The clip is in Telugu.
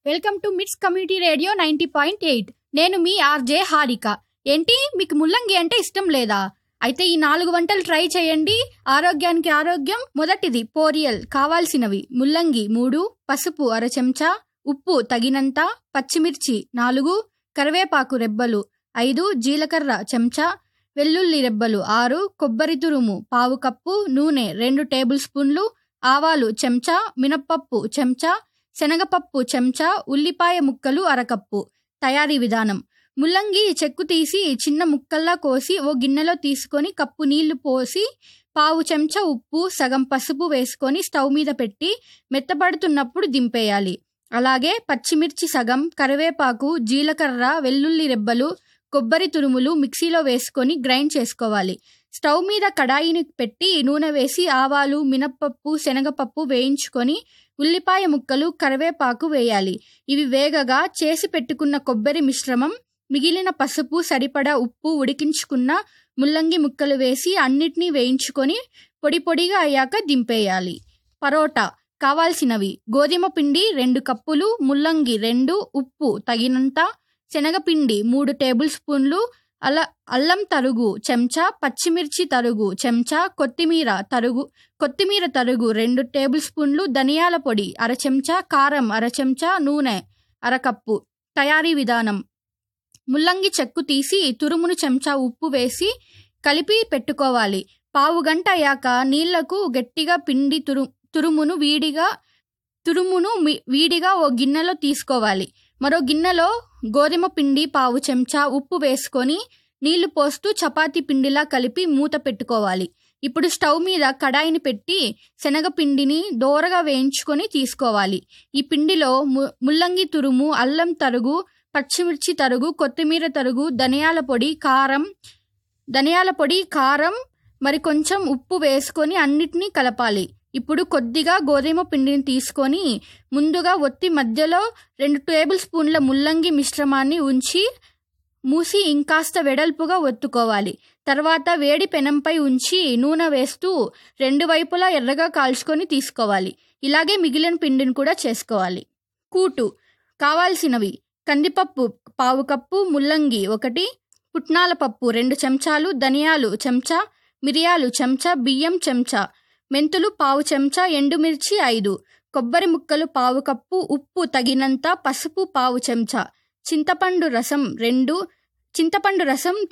welcome to MITS community radio ninety point eight నేను మీ ఆర్జే హారిక ఏంటి మీకు ముల్లంగి అంటే ఇష్టం లేదా అయితే ఈ నాలుగు వంటలు ట్రై చేయండి ఆరోగ్యానికి ఆరోగ్యం మొదటిది పోరియల్ కావాల్సినవి ముల్లంగి మూడు పసుపు అర చెంచా ఉప్పు తగినంత పచ్చిమిర్చి నాలుగు కరివేపాకు రెబ్బలు ఐదు జీలకర్ర చెంచా వెల్లుల్లి రెబ్బలు ఆరు కొబ్బరి తురుము పావు కప్పు నూనె రెండు టేబుల్ స్పూన్లు ఆవాలు చెంచా మినప్పప్పు చెంచా శనగపప్పు చెంచా ఉల్లిపాయ ముక్కలు అరకప్పు తయారీ విధానం ముల్లంగి చెక్కు తీసి చిన్న ముక్కల్లా కోసి ఓ గిన్నెలో తీసుకొని కప్పు నీళ్లు పోసి పావు చెంచా ఉప్పు సగం పసుపు వేసుకొని స్టవ్ మీద పెట్టి మెత్తబడుతున్నప్పుడు దింపేయాలి అలాగే పచ్చిమిర్చి సగం కరివేపాకు జీలకర్ర వెల్లుల్లి రెబ్బలు కొబ్బరి తురుములు మిక్సీలో వేసుకొని గ్రైండ్ చేసుకోవాలి స్టవ్ మీద కడాయిని పెట్టి నూనె వేసి ఆవాలు మినప్పప్పు శనగపప్పు వేయించుకొని ఉల్లిపాయ ముక్కలు కరివేపాకు వేయాలి ఇవి వేగగా చేసి పెట్టుకున్న కొబ్బరి మిశ్రమం మిగిలిన పసుపు సరిపడా ఉప్పు ఉడికించుకున్న ముల్లంగి ముక్కలు వేసి అన్నిటినీ వేయించుకొని పొడి పొడిగా అయ్యాక దింపేయాలి పరోటా కావాల్సినవి గోధుమ పిండి రెండు కప్పులు ముల్లంగి రెండు ఉప్పు తగినంత శనగపిండి మూడు టేబుల్ స్పూన్లు అల్ల అల్లం తరుగు చెంచా పచ్చిమిర్చి తరుగు చెంచా కొత్తిమీర తరుగు కొత్తిమీర తరుగు రెండు టేబుల్ స్పూన్లు ధనియాల పొడి అర చెంచా కారం అర చెంచా నూనె అరకప్పు తయారీ విధానం ముల్లంగి చెక్కు తీసి తురుమును చెంచా ఉప్పు వేసి కలిపి పెట్టుకోవాలి పావు గంట అయ్యాక నీళ్లకు గట్టిగా పిండి తురు తురుమును వీడిగా తురుమును మి- వీడిగా ఓ గిన్నెలో తీసుకోవాలి మరో గిన్నెలో గోధుమ పిండి పావు చెంచా ఉప్పు వేసుకొని నీళ్లు పోస్తూ చపాతీ పిండిలా కలిపి మూత పెట్టుకోవాలి ఇప్పుడు స్టవ్ మీద కడాయిని పెట్టి శనగపిండిని దోరగా వేయించుకొని తీసుకోవాలి ఈ పిండిలో ము- ముల్లంగి తురుము అల్లం తరుగు పచ్చిమిర్చి తరుగు కొత్తిమీర తరుగు ధనియాల పొడి కారం ధనియాల పొడి కారం మరి కొంచెం ఉప్పు వేసుకొని అన్నిటినీ కలపాలి ఇప్పుడు కొద్దిగా గోధుమ పిండిని తీసుకొని ముందుగా ఒత్తి మధ్యలో రెండు టేబుల్ స్పూన్ల ముల్లంగి మిశ్రమాన్ని ఉంచి మూసి ఇంకాస్త వెడల్పుగా ఒత్తుకోవాలి తర్వాత వేడి పెనంపై ఉంచి నూనె వేస్తూ రెండు వైపులా ఎర్రగా కాల్చుకొని తీసుకోవాలి ఇలాగే మిగిలిన పిండిని కూడా చేసుకోవాలి కూటు కావాల్సినవి కందిపప్పు పావు కప్పు ముల్లంగి ఒకటి పుట్నాల పప్పు రెండు చెంచాలు ధనియాలు చెంచా మిరియాలు చెంచా బియ్యం చెంచా మెంతులు పావు చెంచా ఎండుమిర్చి ఐదు కొబ్బరి ముక్కలు పావు కప్పు ఉప్పు తగినంత పసుపు పావు చెంచా చింతపండు రసం రెండు చింతపండు రసం